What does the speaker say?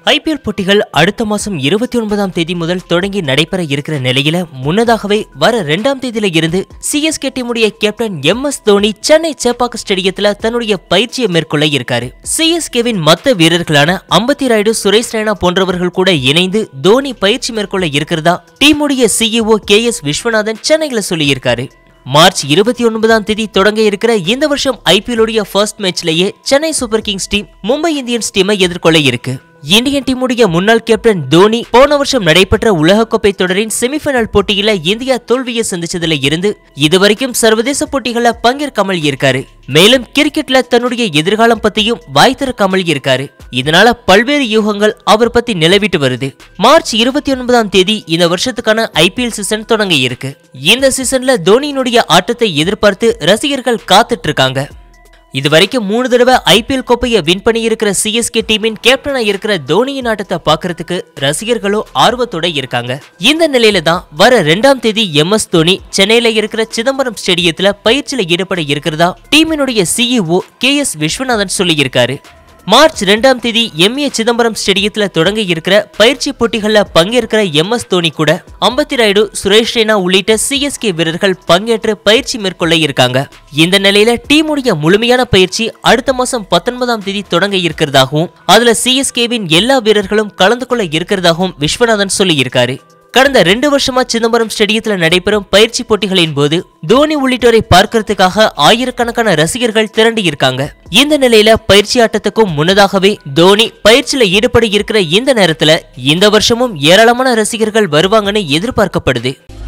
IPL போட்டிகள் அடுத்த மாசம் இருபத்தி ஒன்பதாம் தேதி முதல் தொடங்கி நடைபெற இருக்கிற நிலையில முன்னதாகவே வர ரெண்டாம் தேதியில இருந்து சிஎஸ்கே டீமுடைய captain M S Dhoni Chennai Chepauk ஸ்டேடியத்துல தன்னுடைய பயிற்சியை மேற்கொள்ள இருக்காரு சிஎஸ்கேவின் மத்த வீரர்களான அம்பத்தி ராயுடு சுரேஷ் ரெய்னா போன்றவர்கள் கூட இணைந்து தோனி பயிற்சி மேற்கொள்ள இருக்கிறதா டீமுடைய சிஇஓ கே எஸ் விஸ்வநாதன் சென்னையில சொல்லியிருக்காரு மார்ச் இருபத்தி ஒன்பதாம் தேதி தொடங்க இருக்கிற இந்த வருஷம் ஐபிஎல்லுடைய ஃபர்ஸ்ட் மேட்ச்லயே Chennai Super Kings team Mumbai Indians டீமை எதிர்கொள்ள இருக்கு இந்தியன் டீமுடைய முன்னாள் கேப்டன் தோனி போன வருஷம் நடைபெற்ற உலகக்கோப்பை தொடரின் செமிஃபைனல் போட்டியில இந்தியா தோல்வியை சந்திச்சதுல இருந்து இதுவரைக்கும் சர்வதேச போட்டிகள்ல பங்கேற்காமல் இருக்காரு மேலும் கிரிக்கெட்ல தன்னுடைய எதிர்காலம் பத்தியும் வாய் திறக்காமல் இருக்காரு இதனால பல்வேறு யூகங்கள் அவர் பத்தி நிலவிட்டு வருது மார்ச் இருபத்தி ஒன்பதாம் தேதி இந்த வருஷத்துக்கான ஐபிஎல் சீசன் தொடங்க இருக்கு இந்த சீசன்ல தோனியினுடைய ஆட்டத்தை எதிர்பார்த்து ரசிகர்கள் காத்துட்டு இருக்காங்க இதுவரைக்கும் மூணு தடவை ஐபிஎல் கோப்பையை வின் பண்ணி இருக்கிற சிஎஸ்கே டீமின் கேப்டனா இருக்கிற தோனியின் ஆட்டத்தை பார்க்கறதுக்கு ரசிகர்களும் ஆர்வத்தோட இருக்காங்க இந்த நிலையில தான் வர ரெண்டாம் தேதி எம் எஸ் தோனி சென்னையில இருக்கிற சிதம்பரம் ஸ்டேடியத்துல பயிற்சியில ஈடுபட இருக்கிறதா டீமினுடைய சிஇஓ கே எஸ் விஸ்வநாதன் சொல்லியிருக்காரு மார்ச் ரெண்டாம் தேதி எம்ஏ சிதம்பரம் ஸ்டேடியத்துல தொடங்க இருக்கிற பயிற்சி போட்டிகள்ல பங்கேற்கிற எம் எஸ் தோனி கூட அம்பத்தி ராயுடு சுரேஷ் ரெய்னா உள்ளிட்ட சிஎஸ்கே வீரர்கள் பங்கேற்று பயிற்சி மேற்கொள்ள இருக்காங்க இந்த நிலையில டீமுடைய முழுமையான பயிற்சி அடுத்த மாசம் பத்தொன்பதாம் தேதி தொடங்க இருக்கிறதாகவும் அதுல சிஎஸ்கேவின் எல்லா வீரர்களும் கலந்து கொள்ள இருக்கிறதாகவும் விஸ்வநாதன் சொல்லியிருக்காரு கடந்த ரெண்டு வருஷமா சிதம்பரம் ஸ்டேடியத்துல நடைபெறும் பயிற்சி போட்டிகளின் போது தோனி உள்ளிட்டோரை பார்க்கறதுக்காக ஆயிரக்கணக்கான ரசிகர்கள் திரண்டு இருக்காங்க இந்த நிலையில பயிற்சி ஆட்டத்துக்கும் முன்னதாகவே தோனி பயிற்சியில ஈடுபட இருக்கிற இந்த நேரத்துல இந்த வருஷமும் ஏராளமான ரசிகர்கள் வருவாங்கன்னு எதிர்பார்க்கப்படுது